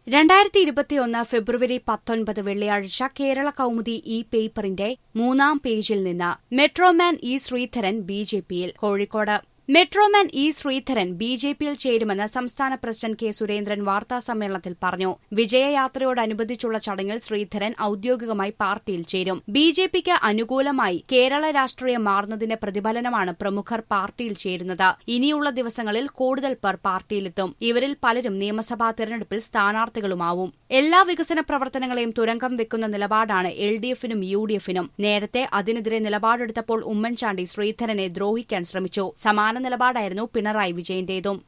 രണ്ടായിരത്തി ഇരുപത്തിയൊന്ന് ഫെബ്രുവരി പത്തൊൻപത് വെള്ളിയാഴ്ച കേരള കൌമുദി ഇ പേപ്പറിന്റെ മൂന്നാം പേജിൽ നിന്ന് metroman E Sreedharan B J പിയിൽ Kozhikode metroman E Sreedharan B J പിയിൽ ചേരുമെന്ന് സംസ്ഥാന പ്രസിഡന്റ് കെ സുരേന്ദ്രൻ വാർത്താസമ്മേളനത്തിൽ പറഞ്ഞു വിജയയാത്രയോടനുബന്ധിച്ചുള്ള ചടങ്ങിൽ ശ്രീധരൻ ഔദ്യോഗികമായി പാർട്ടിയിൽ ചേരും ബി ജെ പിക്ക് അനുകൂലമായി കേരള രാഷ്ട്രീയം മാറുന്നതിന്റെ പ്രതിഫലനമാണ് പ്രമുഖർ പാർട്ടിയിൽ ചേരുന്നത് ഇനിയുള്ള ദിവസങ്ങളിൽ കൂടുതൽ പേർ പാർട്ടിയിലെത്തും ഇവരിൽ പലരും നിയമസഭാ തെരഞ്ഞെടുപ്പിൽ സ്ഥാനാർത്ഥികളുമാവും എല്ലാ വികസന പ്രവർത്തനങ്ങളെയും തുരങ്കം വെക്കുന്ന നിലപാടാണ് എൽ ഡി എഫിനും യു ഡി എഫിനും നേരത്തെ അതിനെതിരെ നിലപാടെടുത്തപ്പോൾ ഉമ്മൻചാണ്ടി ശ്രീധരനെ ദ്രോഹിക്കാൻ ശ്രമിച്ചു സമാന നിലപാടായിരുന്നു പിണറായി വിജയന്റേതും